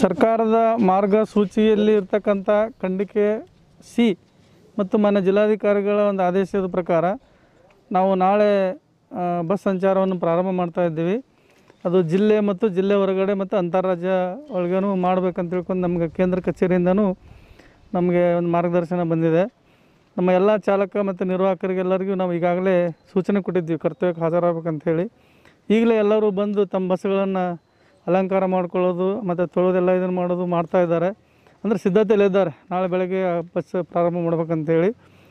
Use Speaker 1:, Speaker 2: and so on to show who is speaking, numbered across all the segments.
Speaker 1: ಸರ್ಕಾರದ ಮಾರ್ಗಸೂಚಿಯಲ್ಲಿ ಇರ್ತಕ್ಕಂಥ ಖಂಡಿಕೆ ಸಿ ಮತ್ತು ಮಾನ್ಯ ಜಿಲ್ಲಾಧಿಕಾರಿಗಳ ಒಂದು ಆದೇಶದ ಪ್ರಕಾರ ನಾವು ನಾಳೆ ಆ, ಬಸ್ ಸಂಚಾರವನ್ನು ಪ್ರಾರಂಭ ಮಾಡ್ತಾ ಇದ್ದೀವಿ ಅದು ಜಿಲ್ಲೆ ಮತ್ತು ಜಿಲ್ಲೆ ಹೊರಗಡೆ ಮತ್ತು ಅಂತಾರಾಜ್ಯ ಒಳಗೇನು ಮಾಡ್ಬೇಕಂತ ತಿಳ್ಕೊಂಡು ನಮಗೆ ಕೇಂದ್ರ ಕಚೇರಿಯಿಂದನೂ ನಮಗೆ ಒಂದು ಮಾರ್ಗದರ್ಶನ ಬಂದಿದೆ ನಮ್ಮ ಎಲ್ಲ ಚಾಲಕ ಮತ್ತು ನಿರ್ವಾಹಕರಿಗೆಲ್ಲರಿಗೂ ನಾವು ಈಗಾಗಲೇ ಸೂಚನೆ ಕೊಟ್ಟಿದ್ವಿ ಕರ್ತವ್ಯಕ್ಕೆ ಹಾಜರಾಗಬೇಕಂತ ಹೇಳಿ ಈಗಲೇ ಎಲ್ಲರೂ ಬಂದು ತಮ್ಮ ಬಸ್ಸುಗಳನ್ನು ಅಲಂಕಾರ ಮಾಡ್ಕೊಳ್ಳೋದು ಮತ್ತು ತೊಳೆದೆಲ್ಲ ಇದನ್ನು ಮಾಡೋದು ಮಾಡ್ತಾ ಇದ್ದಾರೆ ಅಂದರೆ ಸಿದ್ಧತೆಯಲ್ಲಿದ್ದಾರೆ ನಾಳೆ ಬೆಳಗ್ಗೆ ಆ ಬಸ್ ಪ್ರಾರಂಭ ಮಾಡ್ಬೇಕಂತೇಳಿ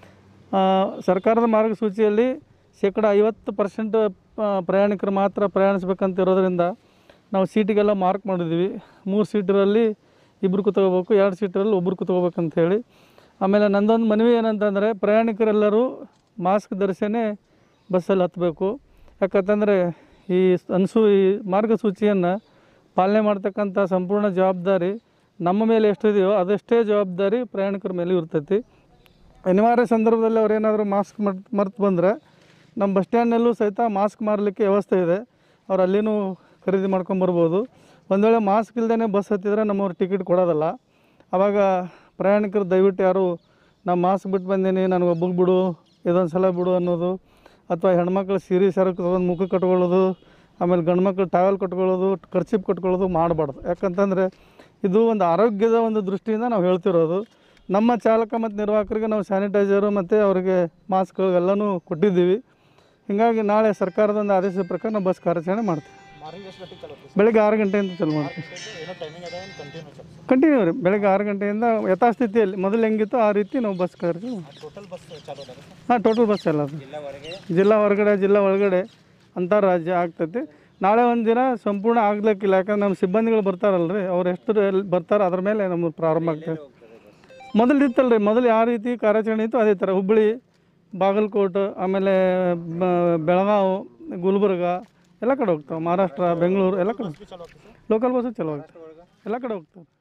Speaker 1: ಆ, ಸರ್ಕಾರದ ಮಾರ್ಗಸೂಚಿಯಲ್ಲಿ ಶೇಕಡ ಐವತ್ತು ಪರ್ಸೆಂಟ್ ಪ್ರಯಾಣಿಕರು ಮಾತ್ರ ಪ್ರಯಾಣಿಸ್ಬೇಕಂತ ಇರೋದ್ರಿಂದ ನಾವು ಸೀಟಿಗೆಲ್ಲ ಮಾರ್ಕ್ ಮಾಡಿದ್ವಿ ಮೂರು ಸೀಟರಲ್ಲಿ ಇಬ್ಬರು ಕೂತ್ಕೋಬೇಕು ಎರಡು ಸೀಟರಲ್ಲಿ ಒಬ್ಬರು ಕೂತ್ಕೋಬೇಕಂತ ಹೇಳಿ ಆಮೇಲೆ ನಂದೊಂದು ಮನವಿ ಏನಂತಂದರೆ ಪ್ರಯಾಣಿಕರೆಲ್ಲರೂ ಮಾಸ್ಕ್ ಧರಿಸೇ ಬಸ್ಸಲ್ಲಿ ಹತ್ತಬೇಕು ಯಾಕಂತಂದರೆ ಈ ಅನ್ಸು ಈ ಮಾರ್ಗಸೂಚಿಯನ್ನು ಪಾಲನೆ ಮಾಡ್ತಕ್ಕಂಥ ಸಂಪೂರ್ಣ ಜವಾಬ್ದಾರಿ ನಮ್ಮ ಮೇಲೆ ಎಷ್ಟಿದೆಯೋ ಅದಷ್ಟೇ ಜವಾಬ್ದಾರಿ ಪ್ರಯಾಣಿಕರ ಮೇಲೆ ಇರ್ತೈತಿ ಅನಿವಾರ್ಯ ಸಂದರ್ಭದಲ್ಲಿ ಅವ್ರೇನಾದರೂ ಮಾಸ್ಕ್ ಮರ್ತ್ ಮರ್ತು ಬಂದರೆ ನಮ್ಮ ಬಸ್ ಸ್ಟ್ಯಾಂಡ್ನಲ್ಲೂ ಸಹಿತ ಮಾಸ್ಕ್ ಮಾರಲಿಕ್ಕೆ ವ್ಯವಸ್ಥೆ ಇದೆ ಅವ್ರು ಅಲ್ಲಿನೂ ಖರೀದಿ ಮಾಡ್ಕೊಂಬರ್ಬೋದು ಒಂದು ವೇಳೆ ಮಾಸ್ಕ್ ಇಲ್ಲದೇ ಬಸ್ ಹತ್ತಿದ್ರೆ ನಮ್ಮವ್ರು ಟಿಕೆಟ್ ಕೊಡೋದಲ್ಲ ಆವಾಗ ಪ್ರಯಾಣಿಕರು ದಯವಿಟ್ಟು ಯಾರು ನಾ ಮಾಸ್ಕ್ ಬಿಟ್ಟು ಬಂದೀನಿ ನನಗೆ ಒಬ್ಬಗೆ ಬಿಡು ಇದೊಂದು ಸಲ ಬಿಡು ಅನ್ನೋದು ಅಥವಾ ಹೆಣ್ಮಕ್ಳು ಸೀರೆ ಸರಕು ತೊಗೊಂಡು ಮುಖಕ್ಕೆ ಕಟ್ಕೊಳ್ಳೋದು ಆಮೇಲೆ ಗಂಡು ಮಕ್ಳು ಟಾವೆಲ್ ಕಟ್ಕೊಳ್ಳೋದು ಖರ್ಚಿಪ್ ಕಟ್ಕೊಳ್ಳೋದು ಮಾಡಬಾರ್ದು ಯಾಕಂತಂದರೆ ಇದು ಒಂದು ಆರೋಗ್ಯದ ಒಂದು ದೃಷ್ಟಿಯಿಂದ ನಾವು ಹೇಳ್ತಿರೋದು ನಮ್ಮ ಚಾಲಕ ಮತ್ತು ನಿರ್ವಾಹಕರಿಗೆ ನಾವು ಸ್ಯಾನಿಟೈಸರು ಮತ್ತು ಅವರಿಗೆ ಮಾಸ್ಕ್ ಎಲ್ಲನೂ ಕೊಟ್ಟಿದ್ದೀವಿ ಹೀಗಾಗಿ ನಾಳೆ ಸರ್ಕಾರದ ಒಂದು ಆದೇಶದ ಪ್ರಕಾರ ನಾವು ಬಸ್ ಕಾರ್ಯಾಚರಣೆ ಮಾಡ್ತೀವಿ
Speaker 2: ಮಾರ್ನಿಂಗ್ ಎಷ್ಟು ಗಂಟೆಗೆ ಚಾಲು ಆಗ್ತದೆ
Speaker 1: ಬೆಳಗ್ಗೆ ಆರು ಗಂಟೆಯಿಂದ ಚಾಲು ಮಾಡ್ತೀವಿ
Speaker 2: ಏನೋ ಟೈಮಿಂಗ್ ಅದ ಏನು ಕಂಟಿನ್ಯೂ ಸರ್
Speaker 1: ಕಂಟಿನ್ಯೂ ರೀ ಬೆಳಗ್ಗೆ ಆರು ಗಂಟೆಯಿಂದ ಯಥಾಸ್ಥಿತಿಯಲ್ಲಿ ಮೊದಲು ಹೆಂಗಿತ್ತು ಆ ರೀತಿ ನಾವು ಬಸ್ ಕಾರ್ಯ
Speaker 2: ಟೋಟಲ್ ಬಸ್ ಚಾಲು ಅದ
Speaker 1: ಹಾಂ ಟೋಟಲ್ ಬಸ್ ಎಲ್ಲ ಅದು
Speaker 2: ಜಿಲ್ಲಾವರೆಗೆ
Speaker 1: ಜಿಲ್ಲಾ ಹೊರಗಡೆ ಜಿಲ್ಲಾ ಒಳಗಡೆ ಅಂತಾರಾಜ್ಯ ಆಗ್ತೈತಿ ನಾಳೆ ಒಂದು ದಿನ ಸಂಪೂರ್ಣ ಆಗ್ಲಿಕ್ಕಿಲ್ಲ ಯಾಕಂದ್ರೆ ನಮ್ಮ ಸಿಬ್ಬಂದಿಗಳು ಬರ್ತಾರಲ್ರಿ ಅವ್ರು ಎಷ್ಟು ಎಲ್ಲಿ ಬರ್ತಾರೆ ಅದ್ರ ಮೇಲೆ ನಮ್ಮದು ಪ್ರಾರಂಭ ಆಗ್ತದೆ ಮೊದಲು ಇತ್ತಲ್ರಿ ಮೊದಲು ಯಾವ ರೀತಿ ಕಾರ್ಯಾಚರಣೆ ಇತ್ತು ಅದೇ ಥರ ಹುಬ್ಬಳ್ಳಿ ಬಾಗಲಕೋಟೆ ಆಮೇಲೆ ಬ- ಬೆಳಗಾವಿ ಗುಲ್ಬರ್ಗ ಎಲ್ಲ ಕಡೆ ಹೋಗ್ತಾವೆ ಮಹಾರಾಷ್ಟ್ರ ಬೆಂಗಳೂರು ಎಲ್ಲ ಕಡೆ
Speaker 2: ಚಾಲು ಆಗ್ತದೆ
Speaker 1: ಲೋಕಲ್ ಬಸ್ಸು ಚಲೋ ಆಗ್ತವೆ ಎಲ್ಲ ಕಡೆ ಹೋಗ್ತಾವೆ